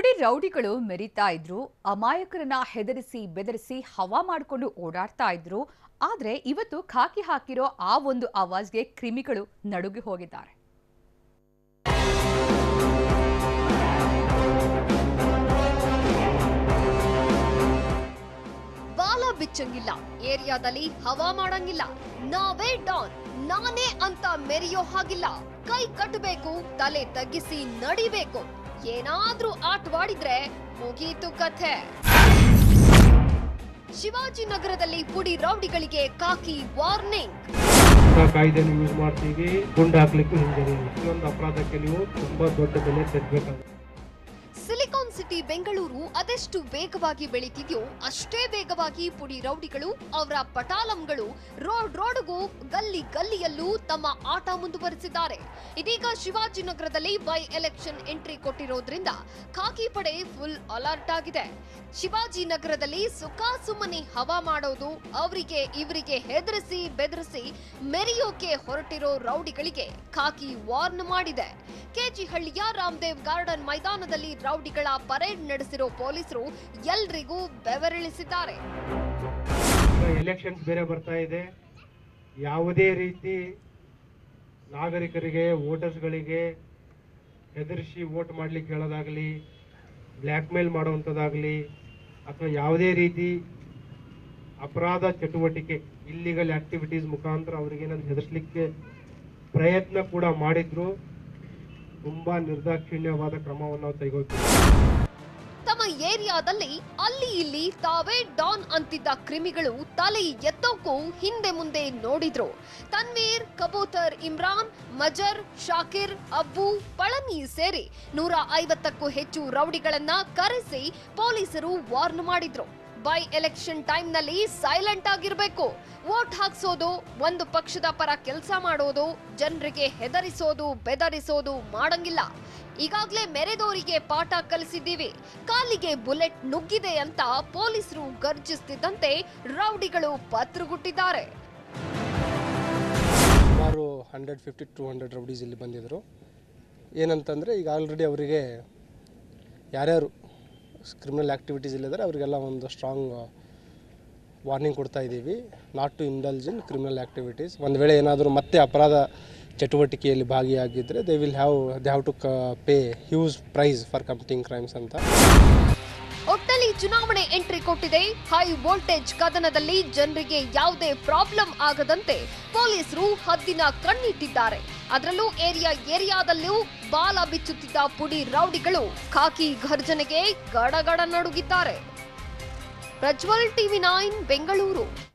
ಪುಡಿ ರೌಡಿಗಳು ಮೆರಿತಾ ಇದ್ರು ಅಮಾಯಕರನ್ನ ಹೆದರಿಸಿ ಬೆದರಿಸಿ ಹವಾ ಮಾಡಿಕೊಂಡು ಓಡಾಡ್ತಾ ಇದ್ರು ಆದ್ರೆ ಇವತ್ತು ಖಾಕಿ ಹಾಕಿರೋ ಆ ಒಂದು ಆವಾಜ್ಗೆ ಕ್ರಿಮಿಗಳು ನಡುಗಿ ಹೋಗಿದ್ದಾರೆ ಬಾಲ ಬಿಚ್ಚಂಗಿಲ್ಲ ಏರಿಯಾದಲ್ಲಿ ಹವಾ ಮಾಡಂಗಿಲ್ಲ ನಾವೇ ಡಾನ್ ನಾನೇ ಅಂತ ಮೆರೆಯೋ ಹಾಗಿಲ್ಲ ಕೈ ಕಟ್ಟಬೇಕು ತಲೆ ತಗ್ಗಿಸಿ ನಡಿಬೇಕು ಏನಾದ್ರೂ ಆಟವಾಡಿದ್ರೆ ಮುಗೀತು ಕಥೆ ಶಿವಾಜಿನಗರದಲ್ಲಿ ಪುಡಿ ರೌಡಿಗಳಿಗೆ ಕಾಕಿ ವಾರ್ನಿಂಗ್ ಹೊಸ ಕಾಯ್ದೆನ ಯೂಸ್ ಮಾಡ್ತೀವಿ ಗುಂಡು ಹಾಕ್ಲಿಕ್ಕೂ ಹಿಂಜರಿಯಲ್ಲ ಇನ್ನೊಂದು ಅಪರಾಧಕ್ಕೆ ನೀವು ತುಂಬಾ ದೊಡ್ಡ ಬೆಲೆ ತೆರಬೇಕಾಗುತ್ತೆ ಸಿಲಿಕಾನ್ ಸಿಟಿ ಬೆಂಗಳೂರು ಅದೆಷ್ಟು ವೇಗವಾಗಿ ಬೆಳೀತಿದ್ಯೋ ಅಷ್ಟೇ ವೇಗವಾಗಿ ಪುಡಿ ರೌಡಿಗಳು ಅವರ ಪಟಾಲಂಗಳು ರೋಡ್ ರೋಡ್ಗೂ ಗಲ್ಲಿ ಗಲ್ಲಿಯಲ್ಲೂ ತಮ್ಮ ಆಟ ಮುಂದುವರಿಸಿದ್ದಾರೆ ಇದೀಗ ಶಿವಾಜಿನಗರದಲ್ಲಿ ಬೈ ಎಲೆಕ್ಷನ್ ಎಂಟ್ರಿ ಕೊಟ್ಟಿರೋದ್ರಿಂದ ಖಾಕಿ ಪಡೆ ಫುಲ್ ಅಲರ್ಟ್ ಆಗಿದೆ ಶಿವಾಜಿನಗರದಲ್ಲಿ ಸುಖಾಸುಮ್ಮನೆ ಹವಾ ಮಾಡೋದು ಅವರಿಗೆ ಇವರಿಗೆ ಹೆದರಿಸಿ ಬೆದರಿಸಿ ಮೆರೆಯೋಕೆ ಹೊರಟಿರೋ ರೌಡಿಗಳಿಗೆ ಖಾಕಿ ವಾರ್ನ್ ಮಾಡಿದೆ ಕೆಜಿಹಳ್ಳಿಯ ರಾಮದೇವ್ ಗಾರ್ಡನ್ ಮೈದಾನದಲ್ಲಿ ರೌಡಿಗಳ ಪರೇಡ್ ನಡೆಸಿರೋ ಪೊಲೀಸರು ಎಲ್ರಿಗೂ ಬೆವರಿಳಿಸಿದ್ದಾರೆ ಈಗ ಎಲೆಕ್ಷನ್ಸ್ ಬೇರೆ ಬರ್ತಾ ಇದೆ ಯಾವುದೇ ರೀತಿ ನಾಗರಿಕರಿಗೆ ವೋಟರ್ಸ್ಗಳಿಗೆ ಹೆದರಿಸಿ ವೋಟ್ ಮಾಡ್ಲಿಕ್ಕೆ ಹೇಳೋದಾಗ್ಲಿ ಬ್ಲ್ಯಾಕ್ ಮೇಲ್ ಮಾಡುವಂಥದ್ದಾಗಲಿ ಅಥವಾ ಯಾವುದೇ ರೀತಿ ಅಪರಾಧ ಚಟುವಟಿಕೆ ಇಲ್ಲಿಗಲ್ ಆಕ್ಟಿವಿಟೀಸ್ ಮುಖಾಂತರ ಅವರಿಗೇನಾದ್ರು ಹೆದರ್ಸ್ಲಿಕ್ಕೆ ಪ್ರಯತ್ನ ಕೂಡ ಮಾಡಿದ್ರು ತುಂಬಾ ನಿರ್ದಾಕ್ಷಿಣ್ಯವಾದ ಕ್ರಮವನ್ನು ನಾವು ತೆಗೆದುಕೊಳ್ತೀವಿ ತಮ್ಮ ಏರಿಯಾದಲ್ಲಿ ಅಲ್ಲಿ ಇಲ್ಲಿ ತಾವೇ ಡಾನ್ ಅಂತಿದ್ದ ಕ್ರಿಮಿಗಳು ತಲೆ ಎತ್ತೋಕ್ಕೂ ಹಿಂದೆ ಮುಂದೆ ನೋಡಿದ್ರು ತನ್ವೀರ್ ಕಬೂತರ್ ಇಮ್ರಾನ್ ಮಜರ್ ಶಾಕಿರ್ ಅಬ್ಬು ಪಳನಿ ಸೇರಿ ನೂರ ಐವತ್ತಕ್ಕೂ ಹೆಚ್ಚು ರೌಡಿಗಳನ್ನ ಕರೆಸಿ ಪೊಲೀಸರು ವಾರ್ನ್ ಮಾಡಿದ್ರು ಬೈ ಎಲೆಕ್ಷನ್ ಟೈಮ್ನಲ್ಲಿ ಸೈಲೆಂಟ್ ಆಗಿರ್ಬೇಕು ವೋಟ್ ಹಾಕ್ಸೋದು ಒಂದು ಪಕ್ಷದ ಪರ ಕೆಲಸ ಮಾಡೋದು ಜನರಿಗೆ ಹೆದರಿಸೋದು ಬೆದರಿಸೋದು ಮಾಡಂಗಿಲ್ಲ ಈಗಾಗಲೇ ಮೆರೆದೋರಿಗೆ ಪಾಠ ಕಲಿಸಿದ್ದೀವಿ ಕಾಲಿಗೆ ಬುಲೆಟ್ ನುಗ್ಗಿದೆ ಅಂತ ಪೊಲೀಸರು ಗರ್ಜಿಸ್ತಿದ್ದಂತೆ ರೌಡಿಗಳು ಪತ್ರಗುಟ್ಟಿದ್ದಾರೆ ಸುಮಾರು hundred fifty to hundred rowdies ಇಲ್ಲಿ ಬಂದಿದ್ದರು ಏನಂತಂದರೆ ಈಗ ಆಲ್ರೆಡಿ ಅವರಿಗೆ ಯಾರ್ಯಾರು ಕ್ರಿಮಿನಲ್ ಆ್ಯಕ್ಟಿವಿಟೀಸ್ ಇಲ್ಲಿದ್ದಾರೆ ಅವರಿಗೆಲ್ಲ ಒಂದು ಸ್ಟ್ರಾಂಗ್ ವಾರ್ನಿಂಗ್ ಕೊಡ್ತಾ ಇದ್ದೀವಿ not to indulge in criminal activities ಒಂದು ವೇಳೆ ಏನಾದರೂ ಮತ್ತೆ ಅಪರಾಧ ಚಟುವಟಿಕೆಯಲ್ಲಿ ಭಾಗಿಯಾಗಿದ್ದರೆ they will have they have to pay huge price for committing crimes ಅಂತ ಒಟ್ಟಲ್ಲಿ ಚುನಾವಣೆ ಎಂಟ್ರಿ ಕೊಟ್ಟಿದೆ ಹೈ ವೋಲ್ಟೇಜ್ ಕದನದಲ್ಲಿ ಜನರಿಗೆ ಯಾವುದೇ ಪ್ರಾಬ್ಲಮ್ ಆಗದಂತೆ ಪೊಲೀಸರು ಹದ್ದಿನ ಕಣ್ಣಿಟ್ಟಿದ್ದಾರೆ ಅದರಲ್ಲೂ ಏರಿಯಾ ಏರಿಯಾದಲ್ಲೂ ಬಾಲ ಬಿಚ್ಚುತ್ತಿದ್ದ ಪುಡಿ ರೌಡಿಗಳು ಖಾಕಿ ಘರ್ಜನೆಗೆ ಗಡಗಡ ನಡುಗಿದ್ದಾರೆ ಪ್ರಜ್ವಲ್ ಟಿವಿ ನೈನ್ ಬೆಂಗಳೂರು